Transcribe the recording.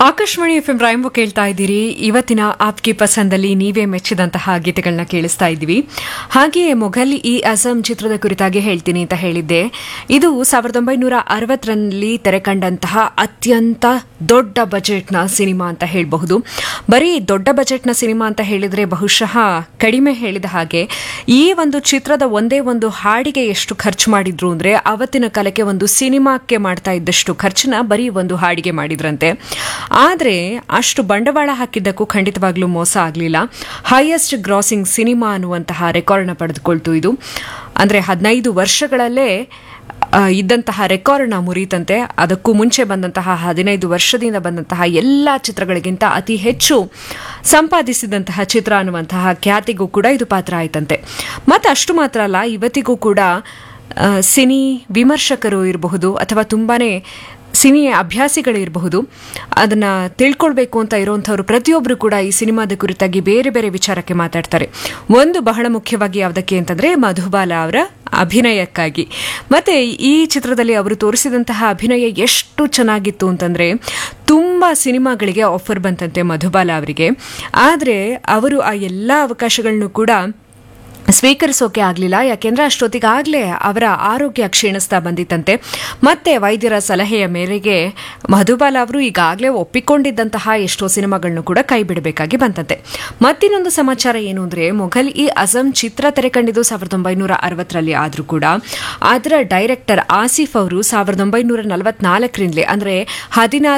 Akashvani F M ರಾಯಂಬು ಕೇಳ್ತಾ ಇದ್ದೀರಿ ಇವತ್ತಿನ ಆಪ್ಗೆ ಪಸಂದಲ್ಲಿ ನೀವೇ ಮೆಚ್ಚಿದಂತಹ ಗೀತೆಗಳನ್ನ ಕೇಳಿಸ್ತಾ ಇದ್ದೀವಿ ಹಾಗೆಯೇ ಮೊಘಲ್ ಇ ಅಜಂ ಚಿತ್ರದ ಕುರಿತಾಗಿ ಹೇಳ್ತೀನಿ ಅಂತ ಹೇಳಿದ್ದೆ ಇದು ಸಾವಿರದ ಒಂಬೈನೂರ ಅರವತ್ತರಲ್ಲಿ ತೆರೆ ಕಂಡಂತಹ ಅತ್ಯಂತ ದೊಡ್ಡ ಬಜೆಟ್ನ ಸಿನಿಮಾ ಅಂತ ಹೇಳಬಹುದು ಬರೀ ದೊಡ್ಡ ಬಜೆಟ್ನ ಸಿನಿಮಾ ಅಂತ ಹೇಳಿದ್ರೆ ಬಹುಶಃ ಕಡಿಮೆ ಹೇಳಿದ ಹಾಗೆ ಈ ಒಂದು ಚಿತ್ರದ ಒಂದೇ ಒಂದು ಹಾಡಿಗೆ ಎಷ್ಟು ಖರ್ಚು ಮಾಡಿದ್ರು ಅಂದ್ರೆ ಅವತ್ತಿನ ಕಾಲಕ್ಕೆ ಒಂದು ಸಿನಿಮಾಕ್ಕೆ ಮಾಡ್ತಾ ಇದ್ದಷ್ಟು ಖರ್ಚನ್ನ ಬರೀ ಒಂದು ಹಾಡಿಗೆ ಮಾಡಿದ್ರಂತೆ ಆದರೆ ಅಷ್ಟು ಬಂಡವಾಳ ಹಾಕಿದ್ದಕ್ಕೂ ಖಂಡಿತವಾಗ್ಲೂ ಮೋಸ ಆಗಲಿಲ್ಲ ಹೈಯೆಸ್ಟ್ ಗ್ರಾಸಿಂಗ್ ಸಿನಿಮಾ ಅನ್ನುವಂತಹ ರೆಕಾರ್ಡ್ನ ಪಡೆದುಕೊಳ್ತು ಇದು ಅಂದರೆ ಹದಿನೈದು ವರ್ಷಗಳಲ್ಲೇ ಆ, ಇದ್ದಂತಹ ರೆಕಾರ್ಡ್ನ ಮುರಿತಂತೆ ಅದಕ್ಕೂ ಮುಂಚೆ ಬಂದಂತಹ ಹದಿನೈದು ವರ್ಷದಿಂದ ಬಂದಂತಹ ಎಲ್ಲ ಚಿತ್ರಗಳಿಗಿಂತ ಅತಿ ಹೆಚ್ಚು ಸಂಪಾದಿಸಿದಂತಹ ಚಿತ್ರ ಅನ್ನುವಂತಹ ಖ್ಯಾತಿಗೂ ಕೂಡ ಇದು ಪಾತ್ರ ಆಯ್ತಂತೆ ಮತ್ತು ಅಷ್ಟು ಮಾತ್ರ ಅಲ್ಲ ಇವತ್ತಿಗೂ ಕೂಡ ಆ, ಸಿನಿ ವಿಮರ್ಶಕರು ಇರಬಹುದು ಅಥವಾ ತುಂಬಾನೇ ಸಿನಿ ಅಭ್ಯಾಸಿಗಳಿರಬಹುದು ಅದನ್ನ ತಿಳ್ಕೊಳ್ಬೇಕು ಅಂತ ಇರುವಂಥವ್ರು ಪ್ರತಿಯೊಬ್ಬರು ಕೂಡ ಈ ಸಿನಿಮಾದ ಕುರಿತಾಗಿ ಬೇರೆ ಬೇರೆ ವಿಚಾರಕ್ಕೆ ಮಾತಾಡ್ತಾರೆ ಒಂದು ಬಹಳ ಮುಖ್ಯವಾಗಿ ಯಾವುದಕ್ಕೆ ಅಂತಂದ್ರೆ ಮಧುಬಾಲ ಅವರ ಅಭಿನಯಕ್ಕಾಗಿ ಮತ್ತೆ ಈ ಚಿತ್ರದಲ್ಲಿ ಅವರು ತೋರಿಸಿದಂತಹ ಅಭಿನಯ ಎಷ್ಟು ಚೆನ್ನಾಗಿತ್ತು ಅಂತಂದ್ರೆ ತುಂಬಾ ಸಿನಿಮಾಗಳಿಗೆ ಆಫರ್ ಬಂತಂತೆ ಮಧುಬಾಲ ಅವರಿಗೆ ಆದರೆ ಅವರು ಆ ಎಲ್ಲ ಅವಕಾಶಗಳನ್ನು ಕೂಡ ಸ್ವೀಕರಿಸೋಕೆ ಆಗಲಿಲ್ಲ ಯಾಕೆಂದ್ರೆ ಅಷ್ಟೊತ್ತಿಗಾಗಲೇ ಅವರ ಆರೋಗ್ಯ ಕ್ಷೀಣಿಸ್ತಾ ಬಂದಿತ್ತಂತೆ ಮತ್ತೆ ವೈದ್ಯರ ಸಲಹೆಯ ಮೇರೆಗೆ ಮಧುಬಾಲ ಅವರು ಈಗಾಗಲೇ ಒಪ್ಪಿಕೊಂಡಿದ್ದಂತಹ ಎಷ್ಟೋ ಸಿನಿಮಾಗಳನ್ನು ಕೂಡ ಕೈ ಬಿಡಬೇಕಾಗಿ ಬಂತಂತೆ ಮತ್ತಿನ್ನೊಂದು ಸಮಾಚಾರ ಏನು ಅಂದ್ರೆ ಮೊಘಲ್ ಇ ಅಜಂ ಚಿತ್ರ ತೆರೆ ಕಂಡಿದ್ದು ಸಾವಿರದ ಒಂಬೈನೂರ ಅರವತ್ತರಲ್ಲಿ ಆದರೂ ಕೂಡ ಅದರ ಡೈರೆಕ್ಟರ್ ಆಸಿಫ್ ಅವರು ಸಾವಿರದ ಒಂಬೈನೂರ ನಲವತ್ನಾಲ್ಕರಿಂದಲೇ ಅಂದ್ರೆ ಹದಿನಾರು